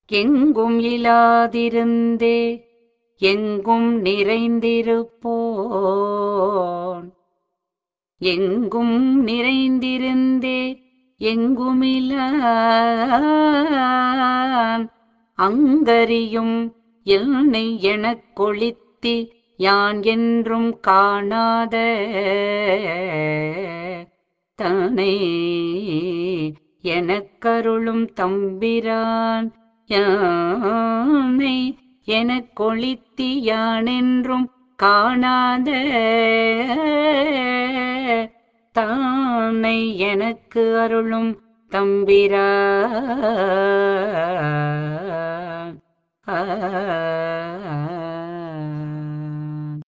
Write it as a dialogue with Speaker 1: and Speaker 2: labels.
Speaker 1: எங்கும் இலாதிருந்தே எங்கும் நிறைந்திருப்போன் எங்கும் நிறைந்திருந்தே எங்குமிலான் அங்கரியும் என்னை எனக் கொளித்தி யான் என்றும் காணாத தானே எனக்கருளும் தம்பிரான் யானை எனக் கொளித்தி யானென்றும் காணாத தானை எனக்கு அருளும் தம்பிரான் ஆ